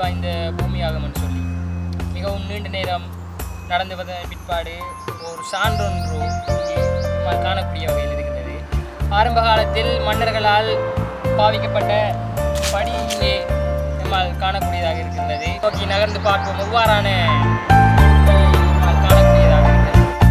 வாய்ந்த பூமியாகும் என்று சொல்லி மிகவும் நீண்ட நேரம் நடந்து வந்த பிற்பாடு ஒரு சான்றொன்று இங்கே நம்மால் காணக்கூடிய வகையில் இருக்கின்றது ஆரம்ப காலத்தில் மன்னர்களால் பாவிக்கப்பட்ட படி இங்கே நம்மால் காணக்கூடியதாக இருக்கின்றது நோக்கி நகர்ந்து பார்ப்போம் எவ்வாறான நம்மால் காணக்கூடியதாக இருக்கிறது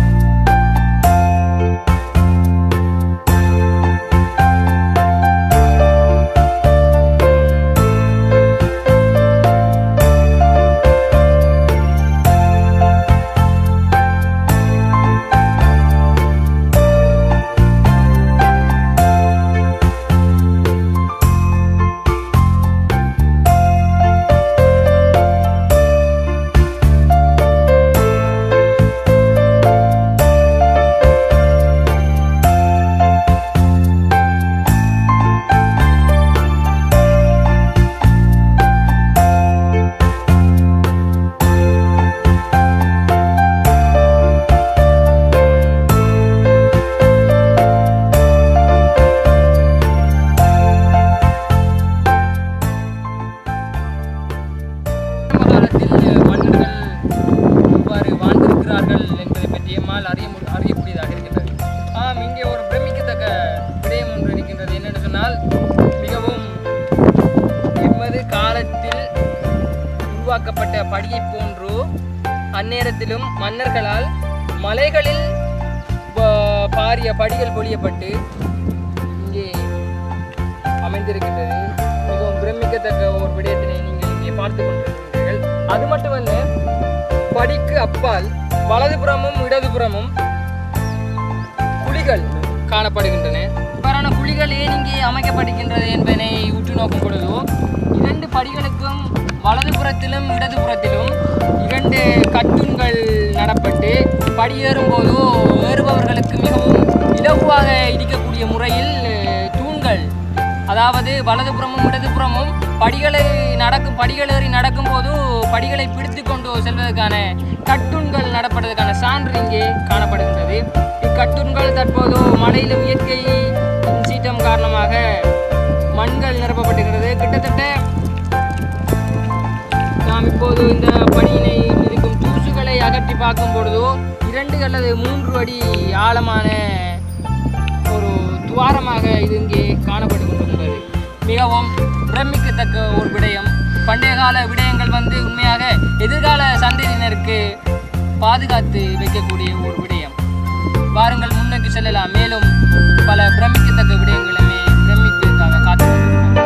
ஆரம்ப காலத்தில் மன்னர்கள் எவ்வாறு வாழ்ந்திருக்கிறார்கள் என்பதை பற்றி எம்மால் அறிய மு- அறியக்கூடியதாக இருக்கின்றது ஆம் இங்கே ஒரு பிரமிக்கத்தக்க விடயம் ஒன்று இருக்கின்றது என்னென்னு சொன்னால் மிகவும் எமது காலத்தில் உருவாக்கப்பட்ட படியை போன்று அந்நேரத்திலும் மன்னர்களால் மலைகளில் ப- பாரிய படிகள் பொழியப்பட்டு இங்கே அமைந்திருக்கின்றது மிகவும் பிரமிக்கத்தக்க ஒரு விடயத்தினை நீங்கள் இங்கே பார்த்து கொண்டிருக்கிறீர்கள் அது மட்டுமல்ல படிக்கு அப்பால் வலதுபுறமும் இடதுபுறமும் குழிகள் காணப்படுகின்றன இவ்வாறான குழிகள் ஏன் இங்கே அமைக்கப்படுகின்றது என்பதனை உற்று நோக்கும் பொழுதோ இரண்டு படிகளுக்கும் வலதுபுறத்திலும் இடதுபுறத்திலும் இரண்டு கட்டுன்கள் நடப்பட்டு படியேறும் போதோ ஏறுபவர்களுக்கு மிகவும் இலகுவாக இருக்கக்கூடிய முறையில் அஹ், தூண்கள் அதாவது வலதுபுறமும் இடதுபுறமும் படிகளை நடக்கும் படிகள் ஏறி நடக்கும் போது படிகளை பிடித்து கொண்டு செல்வதற்கான கட்டுண்கள் நடப்பதற்கான சான்று இங்கே காணப்படுகின்றது இக்கட்டுண்கள் தற்போது மழையிலும் இயற்கை சீற்றம் காரணமாக மண்கள் நிரப்பப்பட்டிருக்கிறது கிட்டத்தட்ட நாம் இப்போது இந்த பணியினை இருக்கும் தூசுகளை அகற்றி பார்க்கும் பொழுதோ இரண்டு அல்லது மூன்று அடி ஆழமான ஒரு துவாரமாக இது இங்கே காணப்பட்டு கொண்டிருக்கிறது மிகவும் பிரமிக்கத்தக்க ஒரு விடயம் பண்டைய கால விடயங்கள் வந்து உண்மையாக எதிர்கால சந்ததியினருக்கு பாதுகாத்து வைக்கக்கூடிய ஒரு விடயம் வாருங்கள் முன்னுக்கு செல்லலாம் மேலும் பல பிரமிக்கத்தக்க விடயங்களுமே பிரமிப்பதற்காக காத்து கொண்டிருக்கிறோம்.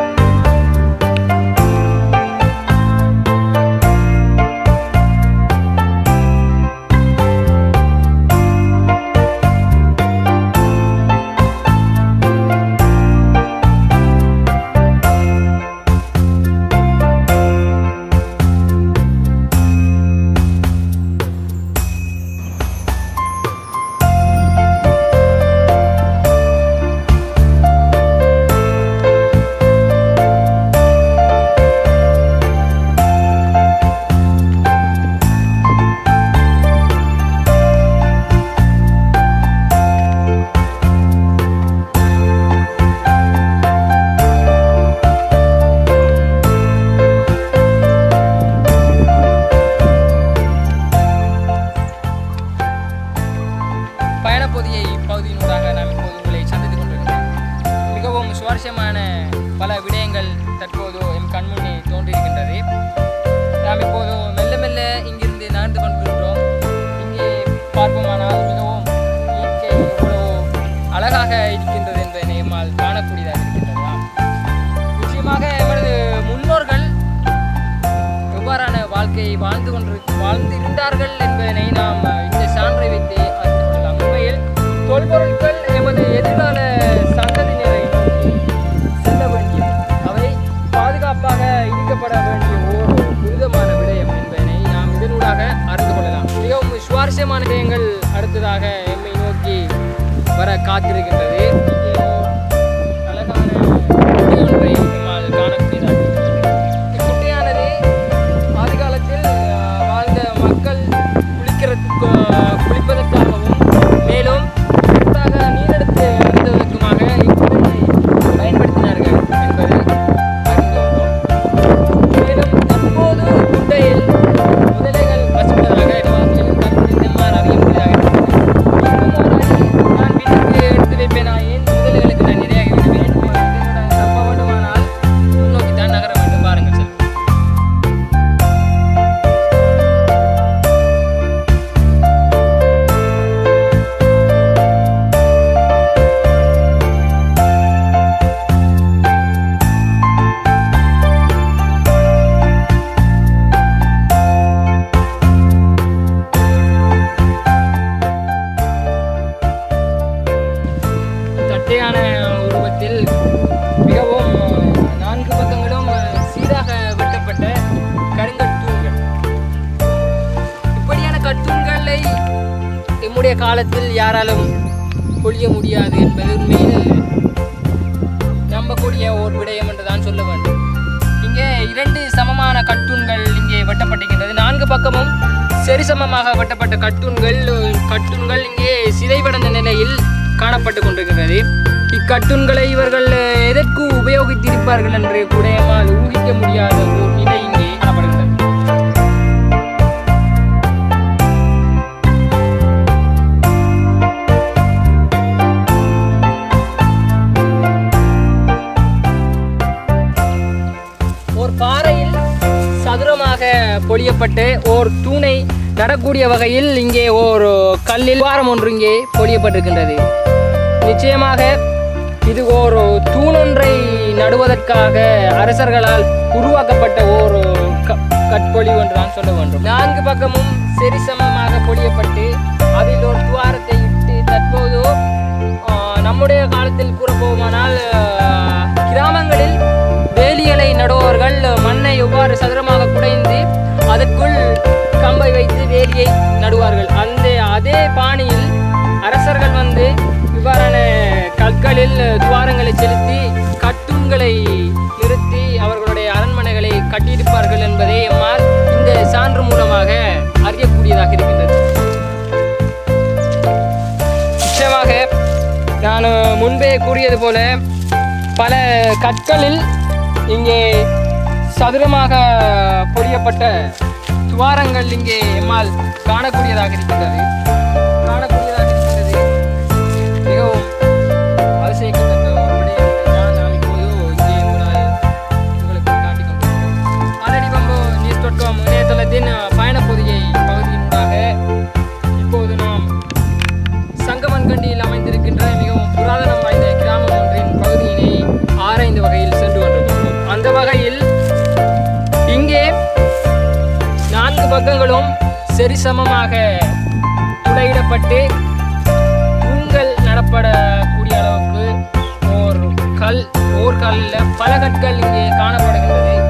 பயணப்பொதியை பகுதியினூடாக நாம் இப்போது உங்களை சந்தித்துக் கொண்டிருக்கிறோம் மிகவும் சுவாரஸ்யமான பல விடயங்கள் தற்போது எம் கண்முன்னே தோன்றியிருக்கின்றது நாம் இப்போது மெல்ல மெல்ல இங்கிருந்து நகர்ந்து கொண்டிருக்கிறோம் இங்கே பார்ப்போமானால் மிகவும் இயற்கை எவ்வளவு அழகாக இருக்கின்றது என்பதை நம்மால் காணக்கூடியதாக இருக்கின்றது ஆம். நிச்சயமாக எமது முன்னோர்கள் எவ்வாறான வாழ்க்கையை வாழ்ந்து கொண்டு வாழ்ந்திருந்தார்கள் என்பதனை நாம் இந்த சான்றை வைத்து அறிந்து கொள்ளலாம் உண்மையில் தொல்பொருட்கள் எமது எதிர்கால சந்ததியினரை நோக்கி செல்ல வேண்டியது அவை பாதுகாப்பாக இருக்கப்பட வேண்டிய ஒரு புனிதமான விடயம் என்பதனை நாம் இதனூடாக அறிந்து கொள்ளலாம் மிகவும் சுவாரஸ்யமான விடயங்கள் அடுத்ததாக எம்மை நோக்கி வர காத்திருக்கின்றது இங்கே அழகான குட்டை ஒன்றை நம்மால் காணக்கூடியதாக இருக்கிறது. இக்குட்டையானது ஆதிகாலத்தில் அஹ், வாழ்ந்த மக்கள் குளிக்கிறதுக்கு குளிப்பதற்காகவும் மேலும் இதற்காக நீரெடுத்து அருந்துவதற்குமாக இக்குட்டையை பயன்படுத்தினார்கள் என்பது அறிந்து கொண்டோம். மேலும் தற்போது காலத்தில் யாராலும் பொழிய முடியாது என்பது உண்மையில் நம்பக்கூடிய ஒரு விடயம் என்று தான் சொல்ல வேண்டும் இங்கே இரண்டு சமமான கட்டூன்கள் இங்கே வெட்டப்பட்டிருக்கின்றது நான்கு பக்கமும் சரிசமமாக வெட்டப்பட்ட கட்டூன்கள் கட்டூன்கள் இங்கே சிதைவடைந்த நிலையில் காணப்பட்டு கொண்டிருக்கிறது இக்கட்டூன்களை இவர்கள் எதற்கு உபயோகித்திருப்பார்கள் என்று கூட எம்மால் ஊகிக்க முடியாத ஒரு நிலை இங்கே காணப்படுகிறது ஒரு பாறையில் சதுரமாக பொழியப்பட்டு ஓர் தூணை நடக்கூடிய வகையில் இங்கே ஒரு கல்லில் வாரம் ஒன்று இங்கே பொழியப்பட்டிருக்கின்றது நிச்சயமாக இது ஒரு தூணொன்றை நடுவதற்காக அரசர்களால் உருவாக்கப்பட்ட ஒரு க- கற்பொழிவு என்று நான் சொல்ல வேண்டும் நான்கு பக்கமும் சரிசமமாக பொழியப்பட்டு அதில் ஒரு துவாரத்தை இட்டு தற்போது ஆ, நம்முடைய காலத்தில் கூறப்போமானால் ஆ, கிராமங்களில் வேலிகளை நடுபவர்கள் மண்ணை எவ்வாறு சதுரமாக குடைந்து அதற்குள் கம்பை வைத்து வேலியை நடுவார்கள் அந்த அதே பாணியில் அரசர்கள் வந்து இவ்வாறான கற்களில் துவாரங்களை செலுத்தி கட்டூன்களை நிறுத்தி அவர்களுடைய அரண்மனைகளை கட்டியிருப்பார்கள் என்பதை எம்மால் இந்த சான்று மூலமாக அறியக்கூடியதாக இருக்கின்றது நிச்சயமாக நான் முன்பே கூறியது போல பல கற்களில் இங்கே சதுரமாக பொழியப்பட்ட துவாரங்கள் இங்கே எம்மால் காணக்கூடியதாக இருக்கின்றது காணக்கூடியதாக இருக்கின்றது மிகவும் அதிசயிக்கத்தக்க ஒரு விடயத்தை தான் நாம் இப்போது இங்கே உங்களால் உங்களுக்கு காட்டிக் கொண்டிருக்கிறோம் ஆல்ரெடி பம்போ நியூஸ் டாட் காம் இணையதளத்தின் பயணப்பொதிகை பகுதியினூடாக இப்போது நாம் சங்கமன்கண்டியில் அமைந்திருக்கின்ற மிகவும் புராதனம் வாய்ந்த கிராமம் ஒன்றின் பகுதியினை ஆராய்ந்த வகையில் சென்று கொண்டிருக்கிறோம் அந்த வகையில் இங்கே நான்கு பக்கங்களும் சரிசமமாக துளையிடப்பட்டு தூண்கள் நடப்படக்கூடிய அளவுக்கு ஓர் கல் ஓர் கல்லில் பல கற்கள் இங்கே காணப்படுகின்றது